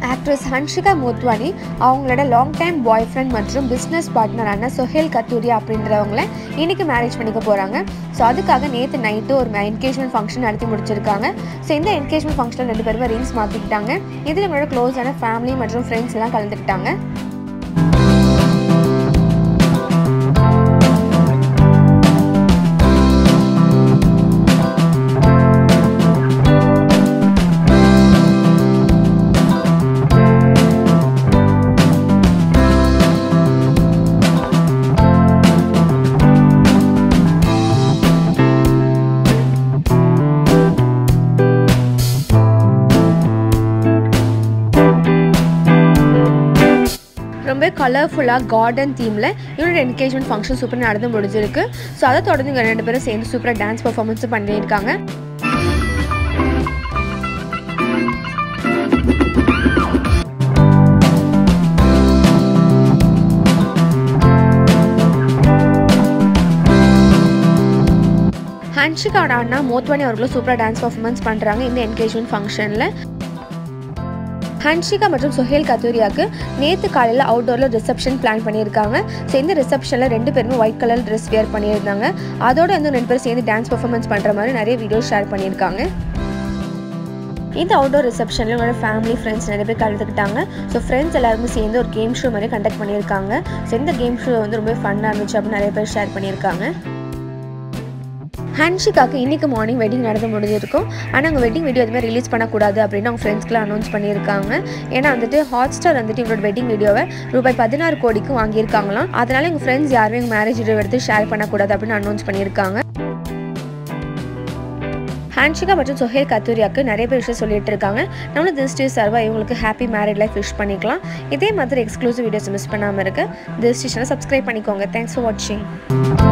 actress Hansika Motwani அவங்களோட long time boyfriend மற்றும் business பார்ட்னரான சொஹேல் கத்தூரியா அப்படின்றவங்கள இன்னைக்கு மேரேஜ் பண்ணிக்க போகிறாங்க ஸோ அதுக்காக நேற்று நைட்டு ஒரு என்கேஜ்மெண்ட் ஃபங்க்ஷன் நடத்தி முடிச்சிருக்காங்க ஸோ இந்த என்கேஜ்மெண்ட் ஃபங்க்ஷனில் ரெண்டு பேருமே ரிங்ஸ் மாற்றிக்கிட்டாங்க இதில் நம்மளோட க்ளோஸான ஃபேமிலி மற்றும் ஃப்ரெண்ட்ஸ் எல்லாம் கலந்துக்கிட்டாங்க ரொம்ப கலர்ஃபுல்லாக கார்டன் தீமில் இவரோட என்கேஜ்மெண்ட் ஃபங்க்ஷன் சூப்பராக நடந்து முடிஞ்சிருக்கு ஸோ அதை தொடர்ந்து இவங்க ரெண்டு பேரும் சேர்ந்து சூப்பராக டான்ஸ் பர்ஃபார்மன்ஸும் பண்ணியிருக்காங்க ஹன்ஷிகாவோட அண்ணா மோத்வானி அவர்களும் சூப்பராக டான்ஸ் பர்ஃபார்மன்ஸ் பண்ணுறாங்க இந்த என்கேஜ்மெண்ட் ஃபங்க்ஷனில் ஹன்ஷிகா மற்றும் சுஹேல் கத்தூரியாவுக்கு நேற்று காலையில் அவுட்டோரில் ரிசப்ஷன் பிளான் பண்ணியிருக்காங்க ஸோ இந்த ரிசப்ஷனில் ரெண்டு பேருமே ஒயிட் கலர் ட்ரெஸ் வேர் பண்ணியிருந்தாங்க அதோட வந்து ரெண்டு பேரும் சேர்ந்து டான்ஸ் பர்ஃபார்மன்ஸ் பண்ணுற மாதிரி நிறைய வீடியோஸ் ஷேர் பண்ணியிருக்காங்க இந்த அவுட்டோர் ரிசப்ஷனில் உங்களோட ஃபேமிலி ஃப்ரெண்ட்ஸ் நிறைய பேர் கலந்துக்கிட்டாங்க ஸோ ஃப்ரெண்ட்ஸ் எல்லாருமே சேர்ந்து ஒரு கேம் ஷோ மாதிரி கண்டக்ட் பண்ணியிருக்காங்க ஸோ இந்த கேம் ஷோ வந்து ரொம்ப ஃபன்னாக இருந்துச்சு அப்படின்னு நிறைய பேர் ஷேர் பண்ணியிருக்காங்க ஹன்ஷிகாக்கு இன்றைக்கி மார்னிங் வெட்டிங் நடந்து முடிஞ்சிருக்கும் ஆனால் அவங்க வெட்டிங் வீடியோ எதுவுமே ரிலீஸ் பண்ணக்கூடாது அப்படின்னு அவங்க ஃப்ரெண்ட்ஸ்க்குலாம் அனௌன்ஸ் பண்ணியிருக்காங்க ஏன்னா வந்துட்டு ஹாட் ஸ்டார் வந்துட்டு இவங்களோட வெட்டிங் வீடியோவை ரூபாய் பதினாறு கோடிக்கு வாங்கியிருக்காங்களாம் அதனால எங்கள் ஃப்ரெண்ட்ஸ் யாருமே எங்கள் மேரேஜ் வீடியோ எடுத்து ஷேர் பண்ணக்கூடாது அப்படின்னு அனௌன்ஸ் பண்ணியிருக்காங்க ஹான்ஷிகா மற்றும் சொஹேல் கத்தூரியாவுக்கு நிறைய பேர் விஷயம் சொல்லிட்டு இருக்காங்க நம்மளும் திஸ் டே சர்வா இவங்களுக்கு ஹாப்பி மேரிட் லைஃப் விஷ் பண்ணிக்கலாம் இதே மாதிரி எக்ஸ்க்ளூசிவ் வீடியோஸ் மிஸ் பண்ணாமல் இருக்க திஸ் சேனலை சப்ஸ்கிரைப் பண்ணிக்கோங்க தேங்க்ஸ் ஃபார் வாட்சிங்